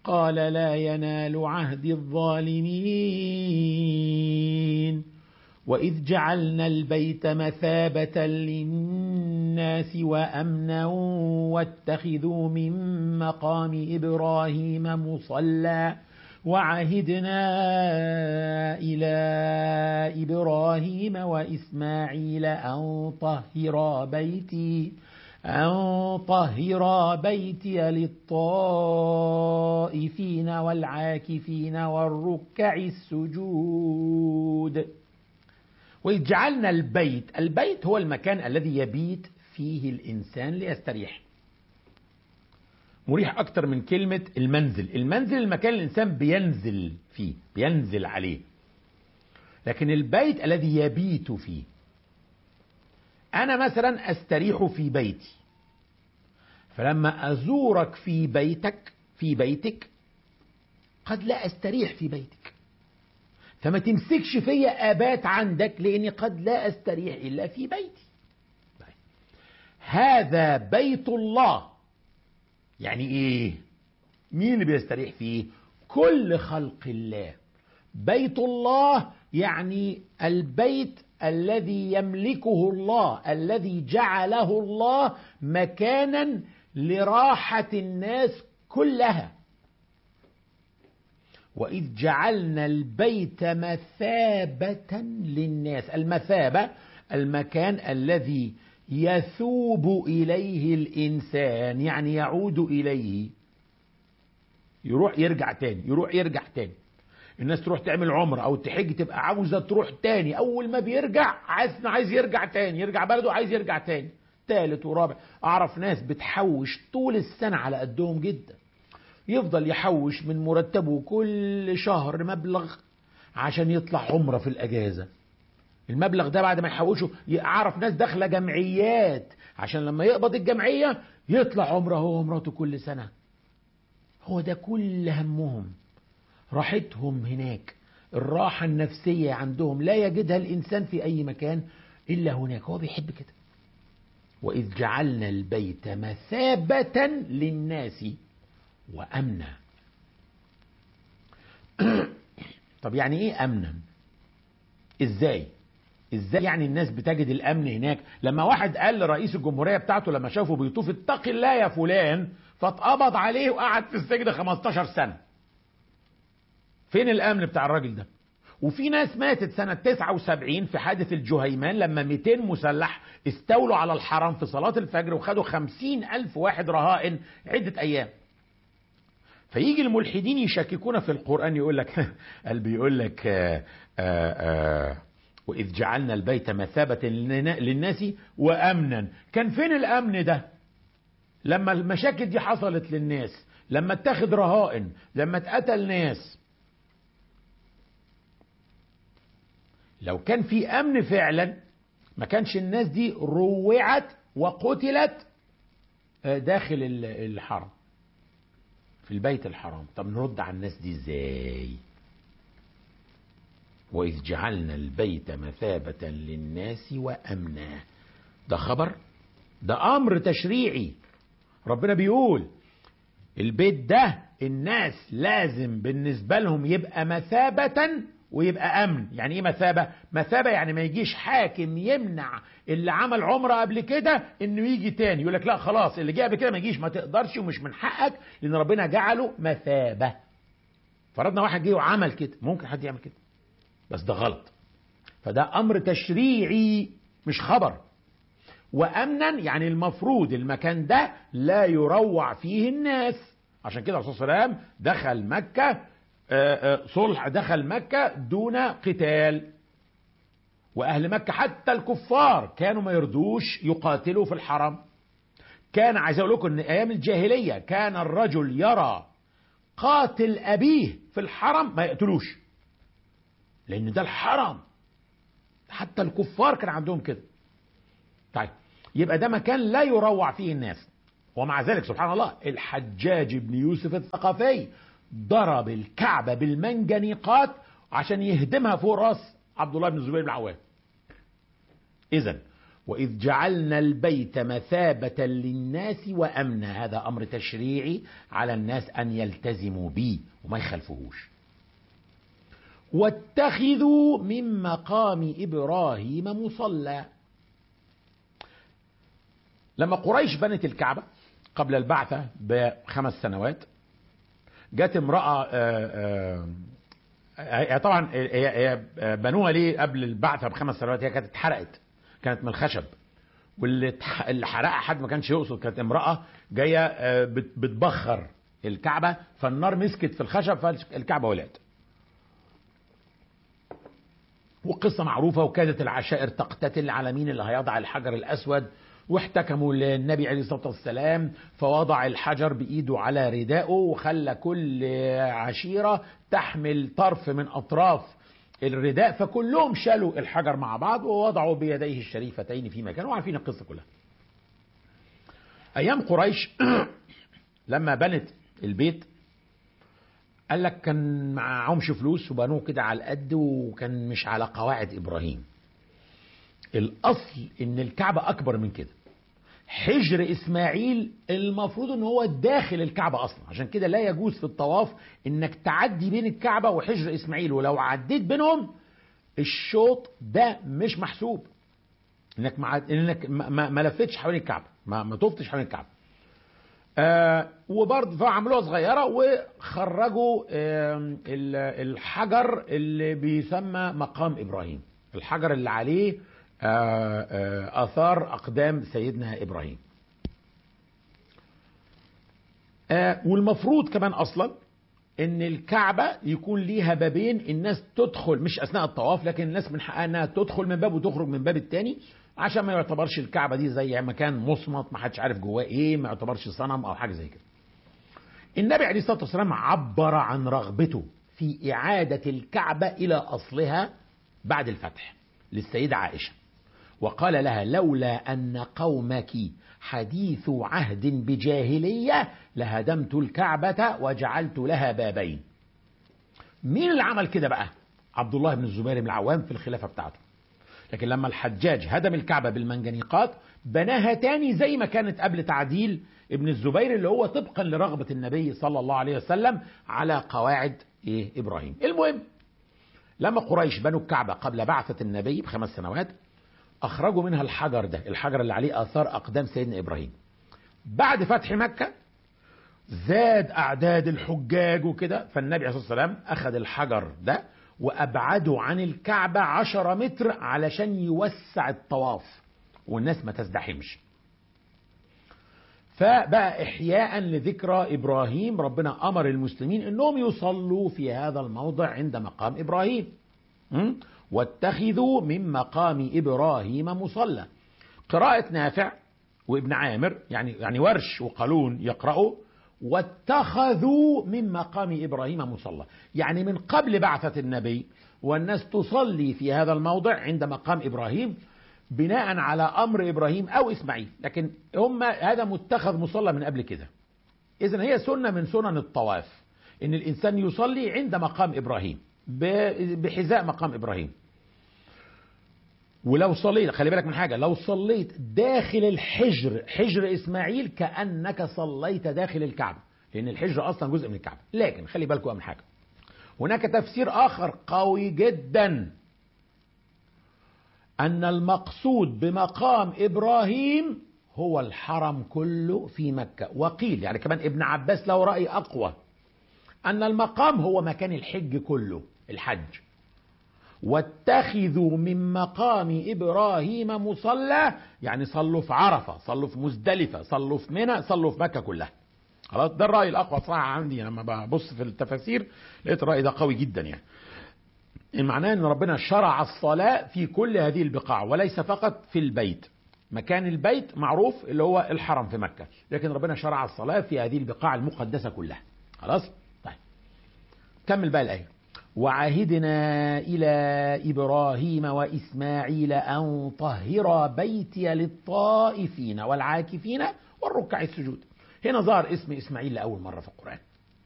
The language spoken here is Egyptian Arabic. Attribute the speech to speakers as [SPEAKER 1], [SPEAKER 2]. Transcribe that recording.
[SPEAKER 1] قال لا ينال عهد الظالمين واذ جعلنا البيت مثابه للناس وامنا واتخذوا من مقام ابراهيم مصلى وعهدنا الى ابراهيم واسماعيل ان طهرا بيتي أن طهرا بيتي للطائفين والعاكفين والركع السجود وإذ جعلنا البيت البيت هو المكان الذي يبيت فيه الإنسان ليستريح مريح أكتر من كلمة المنزل المنزل المكان الإنسان بينزل فيه بينزل عليه لكن البيت الذي يبيت فيه أنا مثلا أستريح في بيتي فلما أزورك في بيتك في بيتك قد لا أستريح في بيتك فما تمسكش فيا أبات عندك لأني قد لا أستريح إلا في بيتي طيب. هذا بيت الله يعني إيه مين اللي بيستريح فيه كل خلق الله بيت الله يعني البيت الذي يملكه الله الذي جعله الله مكانا لراحه الناس كلها واذ جعلنا البيت مثابه للناس المثابه المكان الذي يثوب اليه الانسان يعني يعود اليه يروح يرجع تاني يروح يرجع تاني الناس تروح تعمل عمرة او تحج تبقى عاوزة تروح تاني اول ما بيرجع عايز عايز يرجع تاني يرجع بلده عايز يرجع تاني تالت ورابع اعرف ناس بتحوش طول السنة على قدهم جدا يفضل يحوش من مرتبه كل شهر مبلغ عشان يطلع عمرة في الاجازة المبلغ ده بعد ما يحوشه اعرف ناس داخله جمعيات عشان لما يقبض الجمعية يطلع عمرة هو ومراته كل سنة هو ده كل همهم راحتهم هناك الراحة النفسية عندهم لا يجدها الإنسان في أي مكان إلا هناك هو بيحب كده وإذ جعلنا البيت مثابة للناس وأمنا طب يعني إيه أمنا إزاي ازاي يعني الناس بتجد الامن هناك لما واحد قال لرئيس الجمهوريه بتاعته لما شافه بيطوف اتق الله يا فلان فاتقبض عليه وقعد في السجن 15 سنه فين الامن بتاع الراجل ده وفي ناس ماتت سنة 79 في حادث الجهيمان لما 200 مسلح استولوا على الحرم في صلاة الفجر وخدوا 50 ألف واحد رهائن عدة أيام فيجي الملحدين يشككون في القرآن يقول لك قال بيقول لك آآ آآ وإذ جعلنا البيت مثابة للناس وأمنا كان فين الأمن ده لما المشاكل دي حصلت للناس لما اتخذ رهائن لما اتقتل ناس لو كان في امن فعلا ما كانش الناس دي روعت وقتلت داخل الحرم في البيت الحرام طب نرد على الناس دي ازاي واذ جعلنا البيت مثابه للناس وامنا ده خبر ده امر تشريعي ربنا بيقول البيت ده الناس لازم بالنسبه لهم يبقى مثابه ويبقى امن يعني ايه مثابه مثابه يعني ما يجيش حاكم يمنع اللي عمل عمره قبل كده انه يجي تاني يقول لك لا خلاص اللي جه قبل كده ما يجيش ما تقدرش ومش من حقك لان ربنا جعله مثابه فرضنا واحد جه وعمل كده ممكن حد يعمل كده بس ده غلط فده امر تشريعي مش خبر وامنا يعني المفروض المكان ده لا يروع فيه الناس عشان كده الرسول صلى الله عليه وسلم دخل مكه صلح دخل مكة دون قتال وأهل مكة حتى الكفار كانوا ما يرضوش يقاتلوا في الحرم كان عايز أقول لكم إن أيام الجاهلية كان الرجل يرى قاتل أبيه في الحرم ما يقتلوش لأن ده الحرم حتى الكفار كان عندهم كده طيب يبقى ده مكان لا يروع فيه الناس ومع ذلك سبحان الله الحجاج بن يوسف الثقفي ضرب الكعبة بالمنجنيقات عشان يهدمها فوق راس عبد الله بن الزبير بن العوام إذا وإذ جعلنا البيت مثابة للناس وأمنا هذا أمر تشريعي على الناس أن يلتزموا به وما يخلفوهوش واتخذوا من مقام إبراهيم مصلى لما قريش بنت الكعبة قبل البعثة بخمس سنوات جت امرأة آآ آآ طبعا هي بنوها ليه قبل البعثة بخمس سنوات هي كانت اتحرقت كانت من الخشب واللي اللي حرقها حد ما كانش يقصد كانت امرأة جاية بتبخر الكعبة فالنار مسكت في الخشب فالكعبة ولعت وقصة معروفة وكادت العشائر تقتتل على مين اللي هيضع الحجر الأسود واحتكموا للنبي عليه الصلاة والسلام فوضع الحجر بإيده على ردائه وخلى كل عشيرة تحمل طرف من أطراف الرداء فكلهم شالوا الحجر مع بعض ووضعوا بيديه الشريفتين في مكان وعارفين القصة كلها أيام قريش لما بنت البيت قال لك كان معهمش فلوس وبنوه كده على القد وكان مش على قواعد إبراهيم الأصل إن الكعبة أكبر من كده حجر إسماعيل المفروض إن هو داخل الكعبة أصلا عشان كده لا يجوز في الطواف إنك تعدي بين الكعبة وحجر إسماعيل ولو عديت بينهم الشوط ده مش محسوب انك مع... انك ما, ما لفتش حوالين الكعبه ما, ما طفتش حوالين الكعبه آه وبرضه فعملوها صغيره وخرجوا آه الحجر اللي بيسمى مقام ابراهيم الحجر اللي عليه آه آه اثار اقدام سيدنا ابراهيم آه والمفروض كمان اصلا ان الكعبة يكون ليها بابين الناس تدخل مش اثناء الطواف لكن الناس من حقها انها تدخل من باب وتخرج من باب التاني عشان ما يعتبرش الكعبة دي زي مكان مصمت ما حدش عارف جواه ايه ما يعتبرش صنم او حاجة زي كده النبي عليه الصلاة والسلام عبر عن رغبته في إعادة الكعبة إلى أصلها بعد الفتح للسيدة عائشة وقال لها لولا أن قومك حديث عهد بجاهلية لهدمت الكعبة وجعلت لها بابين مين اللي عمل كده بقى عبد الله بن الزبير بن العوام في الخلافة بتاعته لكن لما الحجاج هدم الكعبة بالمنجنيقات بناها تاني زي ما كانت قبل تعديل ابن الزبير اللي هو طبقا لرغبة النبي صلى الله عليه وسلم على قواعد إيه إبراهيم المهم لما قريش بنوا الكعبة قبل بعثة النبي بخمس سنوات أخرجوا منها الحجر ده الحجر اللي عليه آثار أقدام سيدنا إبراهيم بعد فتح مكة زاد أعداد الحجاج وكده فالنبي عليه الصلاة والسلام أخذ الحجر ده وأبعده عن الكعبة عشرة متر علشان يوسع الطواف والناس ما تزدحمش فبقى إحياء لذكرى إبراهيم ربنا أمر المسلمين أنهم يصلوا في هذا الموضع عند مقام إبراهيم م? واتخذوا من مقام إبراهيم مصلى قراءة نافع وابن عامر يعني يعني ورش وقالون يقرأوا واتخذوا من مقام إبراهيم مصلى يعني من قبل بعثة النبي والناس تصلي في هذا الموضع عند مقام إبراهيم بناء على أمر إبراهيم أو إسماعيل لكن هم هذا متخذ مصلى من قبل كده إذن هي سنة من سنن الطواف إن الإنسان يصلي عند مقام إبراهيم بحذاء مقام إبراهيم ولو صليت خلي بالك من حاجة لو صليت داخل الحجر حجر إسماعيل كأنك صليت داخل الكعبة لأن الحجر أصلا جزء من الكعبة لكن خلي بالكم من حاجة هناك تفسير آخر قوي جدا أن المقصود بمقام إبراهيم هو الحرم كله في مكة وقيل يعني كمان ابن عباس له رأي أقوى أن المقام هو مكان الحج كله الحج واتخذوا من مقام إبراهيم مصلى يعني صلوا في عرفة صلوا في مزدلفة صلوا في منى صلوا في مكة كلها خلاص ده الرأي الأقوى صراحة عندي لما ببص في التفاسير لقيت الرأي ده قوي جدا يعني معناه ان ربنا شرع الصلاة في كل هذه البقاع وليس فقط في البيت مكان البيت معروف اللي هو الحرم في مكة لكن ربنا شرع الصلاة في هذه البقاع المقدسة كلها خلاص طيب كمل بقى الآية وعهدنا إلى إبراهيم وإسماعيل أن طهر بيتي للطائفين والعاكفين والركع السجود هنا ظهر اسم إسماعيل لأول مرة في القرآن